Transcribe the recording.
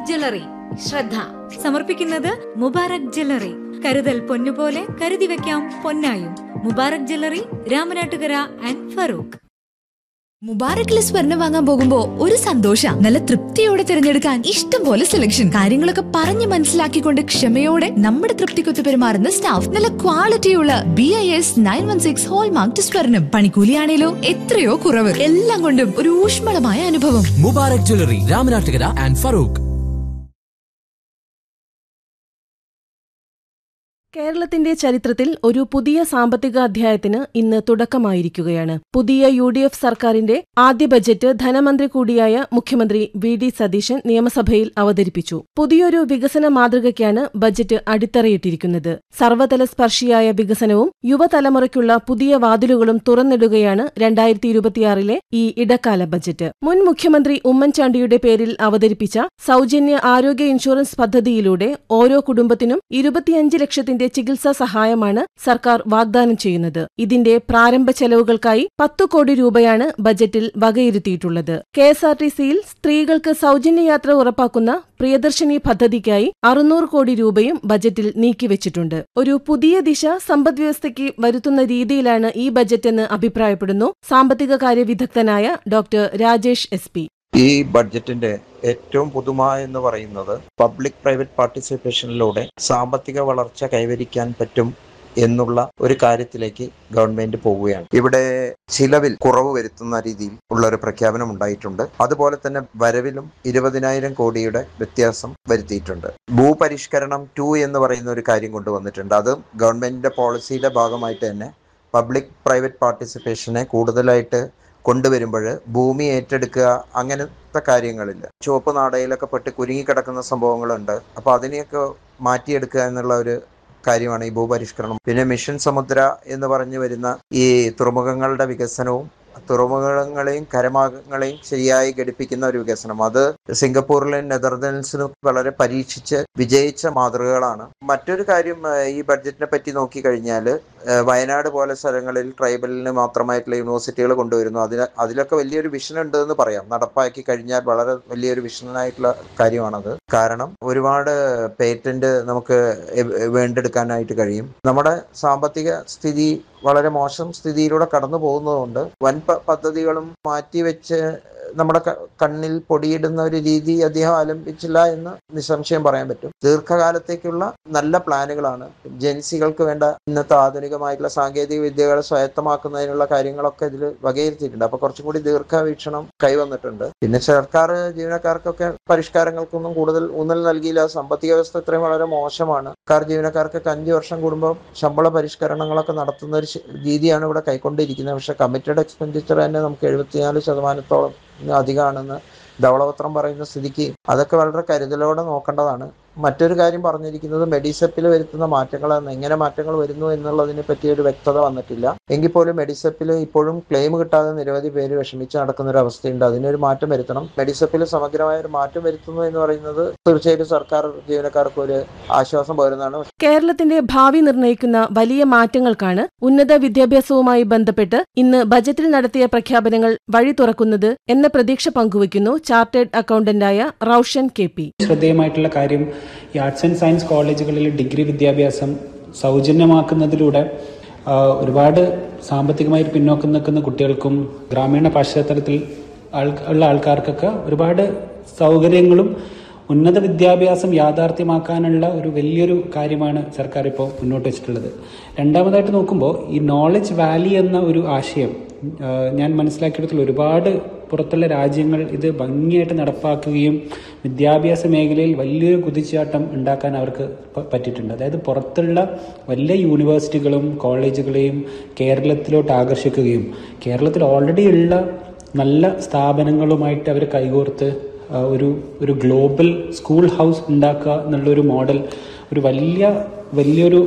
jewellery ശ്രദ്ധ സമർപ്പിക്കുന്നത് Mubarak jewellery കരുതൽ പൊന്നുപോലെ കരുതി വെക്കാം പൊന്നായും മുബാറക് ജ്വല്ലറി രാമനാട്ടുകര ആൻഡ് ഫറൂഖ് മുബാറക്കിലെ സ്വർണം വാങ്ങാൻ പോകുമ്പോ ഒരു സന്തോഷ നല്ല തൃപ്തിയോടെ തിരഞ്ഞെടുക്കാൻ ഇഷ്ടം പോലെ സെലക്ഷൻ കാര്യങ്ങളൊക്കെ പറഞ്ഞു മനസ്സിലാക്കിക്കൊണ്ട് ക്ഷമയോടെ നമ്മുടെ തൃപ്തിക്കൊത്ത് പെരുമാറുന്ന സ്റ്റാഫ് നല്ല ക്വാളിറ്റിയുള്ള B I S nine one six hallmark സ്വർണം പണിക്കൂലിയാണേലോ എത്രയോ കുറവ് എല്ലാം കൊണ്ടും ഒരു ഊഷ്മളമായ അനുഭവം മുബാറക് ജ്വല്ലറി രാമനാട്ടുകര ആൻഡ് ഫറൂഖ് കേരളത്തിന്റെ ചരിത്രത്തിൽ ഒരു പുതിയ സാമ്പത്തിക അധ്യായത്തിന് ഇന്ന് തുടക്കമായിരിക്കുകയാണ് പുതിയ യു ഡി എഫ് സർക്കാരിന്റെ ആദ്യ ബജറ്റ് ധനമന്ത്രി കൂടിയായ മുഖ്യമന്ത്രി വി ഡി സതീശൻ നിയമസഭയിൽ അവതരിപ്പിച്ചു പുതിയൊരു വികസന മാതൃകയ്ക്കാണ് ബജറ്റ് അടിത്തറയിട്ടിരിക്കുന്നത് സർവതല സ്പർശിയായ വികസനവും യുവതലമുറയ്ക്കുള്ള പുതിയ വാതിലുകളും തുറന്നിടുകയാണ് രണ്ടായിരത്തി ഇരുപത്തിയാറിലെ ഈ ഇടക്കാല ബജറ്റ് മുൻ മുഖ്യമന്ത്രി ഉമ്മൻചാണ്ടിയുടെ പേരിൽ അവതരിപ്പിച്ച സൗജന്യ ആരോഗ്യ ഇൻഷുറൻസ് പദ്ധതിയിലൂടെ ഓരോ കുടുംബത്തിനും ഇരുപത്തിയഞ്ച് ലക്ഷത്തിന്റെ ചികിത്സാ സഹായമാണ് സർക്കാർ വാഗ്ദാനം ചെയ്യുന്നത് ഇതിന്റെ പ്രാരംഭ ചെലവുകൾക്കായി പത്തു കോടി രൂപയാണ് ബജറ്റിൽ വകയിരുത്തിയിട്ടുള്ളത് കെ എസ് ആർ ടി സിയിൽ സ്ത്രീകൾക്ക് സൗജന്യ യാത്ര ഉറപ്പാക്കുന്ന പ്രിയദർശിനി പദ്ധതിക്കായി അറുന്നൂറ് കോടി രൂപയും ബജറ്റിൽ നീക്കിവച്ചിട്ടുണ്ട് ഒരു പുതിയ ദിശ സമ്പദ്വ്യവസ്ഥയ്ക്ക് വരുത്തുന്ന രീതിയിലാണ് ഈ ബജറ്റെന്ന് അഭിപ്രായപ്പെടുന്നു സാമ്പത്തിക കാര്യ വിദഗ്ധനായ ഡോക്ടർ രാജേഷ് എസ് പി ഈ ബഡ്ജറ്റിന്റെ ഏറ്റവും പുതുമ എന്ന് പറയുന്നത് പബ്ലിക് പ്രൈവറ്റ് പാർട്ടിസിപ്പേഷനിലൂടെ സാമ്പത്തിക വളർച്ച കൈവരിക്കാൻ പറ്റും എന്നുള്ള ഒരു കാര്യത്തിലേക്ക് ഗവൺമെന്റ് പോവുകയാണ് ഇവിടെ ചിലവിൽ കുറവ് വരുത്തുന്ന രീതിയിൽ ഉള്ള ഒരു പ്രഖ്യാപനം ഉണ്ടായിട്ടുണ്ട് അതുപോലെ തന്നെ വരവിലും ഇരുപതിനായിരം കോടിയുടെ വ്യത്യാസം വരുത്തിയിട്ടുണ്ട് ഭൂപരിഷ്കരണം ടു എന്ന് പറയുന്ന ഒരു കാര്യം കൊണ്ടുവന്നിട്ടുണ്ട് അത് ഗവൺമെന്റിന്റെ പോളിസിയുടെ ഭാഗമായിട്ട് തന്നെ പബ്ലിക് പ്രൈവറ്റ് പാർട്ടിസിപ്പേഷനെ കൂടുതലായിട്ട് കൊണ്ടുവരുമ്പോൾ ഭൂമി ഏറ്റെടുക്കുക അങ്ങനത്തെ കാര്യങ്ങളിൽ ചുവപ്പ് നാടയിലൊക്കെ പെട്ട് കുരുങ്ങിക്കിടക്കുന്ന സംഭവങ്ങളുണ്ട് അപ്പോൾ അതിനെയൊക്കെ മാറ്റിയെടുക്കുക എന്നുള്ള ഒരു കാര്യമാണ് ഈ ഭൂപരിഷ്കരണം പിന്നെ മിഷൻ സമുദ്ര എന്ന് പറഞ്ഞു വരുന്ന ഈ തുറമുഖങ്ങളുടെ വികസനവും തുറമുഖങ്ങളെയും കരമാർഗങ്ങളെയും ശരിയായി ഘടിപ്പിക്കുന്ന ഒരു വികസനം അത് സിംഗപ്പൂരിലും നെതർലൻഡ്സിലും വളരെ പരീക്ഷിച്ച് വിജയിച്ച മാതൃകകളാണ് മറ്റൊരു കാര്യം ഏഹ്, ഈ ബഡ്ജറ്റിനെ പറ്റി നോക്കിക്കഴിഞ്ഞാൽ ഏഹ്, വയനാട് പോലെ സ്ഥലങ്ങളിൽ ട്രൈബലിന് മാത്രമായിട്ടുള്ള യൂണിവേഴ്സിറ്റികൾ കൊണ്ടുവരുന്നു അതിന് അതിലൊക്കെ വലിയൊരു വിഷൻ ഉണ്ട് എന്ന് പറയാം നടപ്പാക്കി കഴിഞ്ഞാൽ വളരെ വലിയൊരു വിഷനായിട്ടുള്ള കാര്യമാണത് കാരണം ഒരുപാട് പേറ്റന്റ് നമുക്ക് എ- വേണ്ടെടുക്കാനായിട്ട് കഴിയും നമ്മുടെ സാമ്പത്തിക സ്ഥിതി വളരെ മോശം സ്ഥിതിയിലൂടെ കടന്നു പോകുന്നതുകൊണ്ട് വൻ പ- പദ്ധതികളും മാറ്റിവെച്ച് നമ്മുടെ ക- കണ്ണിൽ പൊടിയിടുന്ന ഒരു രീതി അദ്ദേഹം ആലംബിച്ചില്ല എന്ന് നിസ്സംശയം പറയാൻ പറ്റും ദീർഘകാലത്തേക്കുള്ള നല്ല പ്ലാനുകളാണ് ജൻസികൾക്ക് വേണ്ട ഇന്നത്തെ ആധുനികമായിട്ടുള്ള സാങ്കേതിക വിദ്യകൾ സ്വായത്തമാക്കുന്നതിനുള്ള കാര്യങ്ങളൊക്കെ ഇതിൽ വകയിരുത്തിയിട്ടുണ്ട് അപ്പൊ കുറച്ചും കൂടി ദീർഘവീക്ഷണം കൈവന്നിട്ടുണ്ട് പിന്നെ സർക്കാർ ജീവനക്കാർക്കൊക്കെ പരിഷ്കാരങ്ങൾക്കൊന്നും കൂടുതൽ ഊന്നൽ നൽകിയില്ല സാമ്പത്തിക വ്യവസ്ഥ ഇത്രയും വളരെ മോശമാണ് സർക്കാർ ജീവനക്കാർക്കൊക്കെ അഞ്ചു വർഷം കൂടുമ്പോൾ ശമ്പള പരിഷ്കരണങ്ങളൊക്കെ നടത്തുന്ന ഒരു ശ- രീതിയാണ് ഇവിടെ കൈക്കൊണ്ടിരിക്കുന്നത് പക്ഷെ കമ്മിറ്റഡ് എക്സ്പെൻഡിച്ചർ തന്നെ നമുക്ക് എഴുപത്തിനാല് ശതമാനത്തോളം അധികമാണെന്ന് ധവളപത്രം പറയുന്ന സ്ഥിതിക്ക് അതൊക്കെ വളരെ കരുതലോടെ നോക്കേണ്ടതാണ് മറ്റൊരു കാര്യം പറഞ്ഞിരിക്കുന്നത് മെഡിസെപ്പിൽ വരുത്തുന്ന മാറ്റങ്ങൾ എങ്ങനെ മാറ്റങ്ങൾ വരുന്നു എന്നുള്ളതിനെ പറ്റി ഒരു വ്യക്തത വന്നിട്ടില്ല എങ്കിൽ പോലും മെഡിസെപ്പിൽ ഇപ്പോഴും ക്ലെയിം കിട്ടാതെ നിരവധി പേര് വിഷമിച്ച് നടക്കുന്ന ഒരു അവസ്ഥയുണ്ട് അതിനൊരു മാറ്റം വരുത്തണം മെഡിസെപ്പിൽ സമഗ്രമായ ഒരു മാറ്റം വരുത്തുന്നു എന്ന് പറയുന്നത് തീർച്ചയായിട്ടും സർക്കാർ ജീവനക്കാർക്ക് ഒരു ആശ്വാസം പകരുന്നതാണ് കേരളത്തിന്റെ ഭാവി നിർണ്ണയിക്കുന്ന വലിയ മാറ്റങ്ങൾക്കാണ് ഉന്നത വിദ്യാഭ്യാസവുമായി ബന്ധപ്പെട്ട് ഇന്ന് ബജറ്റിൽ നടത്തിയ പ്രഖ്യാപനങ്ങൾ വഴി തുറക്കുന്നത് എന്ന പ്രതീക്ഷ പങ്കുവയ്ക്കുന്നു ചാർട്ടേഡ് അക്കൗണ്ടന്റായ റൌഷൻ കെ പി ശ്രദ്ധേയമായിട്ടുള്ള കാര്യം ഈ ആർട്സ് ആൻഡ് സയൻസ് കോളേജുകളിൽ ഡിഗ്രി വിദ്യാഭ്യാസം സൗജന്യമാക്കുന്നതിലൂടെ ആ, ഒരുപാട് സാമ്പത്തികമായി പിന്നോക്കം നിൽക്കുന്ന കുട്ടികൾക്കും ഗ്രാമീണ പശ്ചാത്തലത്തിൽ ആൾ ഉള്ള ആൾക്കാർക്കൊക്കെ ഒരുപാട് സൗകര്യങ്ങളും ഉന്നത വിദ്യാഭ്യാസം യാഥാർത്ഥ്യമാക്കാനുള്ള ഒരു വലിയൊരു കാര്യമാണ് സർക്കാർ ഇപ്പോൾ മുന്നോട്ട് വെച്ചിട്ടുള്ളത് രണ്ടാമതായിട്ട് നോക്കുമ്പോൾ ഈ നോളജ് വാലി എന്ന ഒരു ആശയം ആ, ഞാൻ മനസ്സിലാക്കിയെടുത്തുള്ള ഒരുപാട് പുറത്തുള്ള രാജ്യങ്ങൾ ഇത് ഭംഗിയായിട്ട് നടപ്പാക്കുകയും വിദ്യാഭ്യാസ മേഖലയിൽ വലിയൊരു കുതിച്ചാട്ടം ഉണ്ടാക്കാൻ അവർക്ക് പ- പറ്റിയിട്ടുണ്ട് അതായത് പുറത്തുള്ള വലിയ യൂണിവേഴ്സിറ്റികളും കോളേജുകളെയും കേരളത്തിലോട്ട് ആകർഷിക്കുകയും കേരളത്തിൽ ഓൾറെഡി ഉള്ള നല്ല സ്ഥാപനങ്ങളുമായിട്ട് അവർ കൈകോർത്ത് ആ, ഒരു ഒരു ഗ്ലോബൽ സ്കൂൾ ഹൗസ് ഉണ്ടാക്കുക എന്നുള്ളൊരു മോഡൽ ഒരു വലിയ വലിയൊരു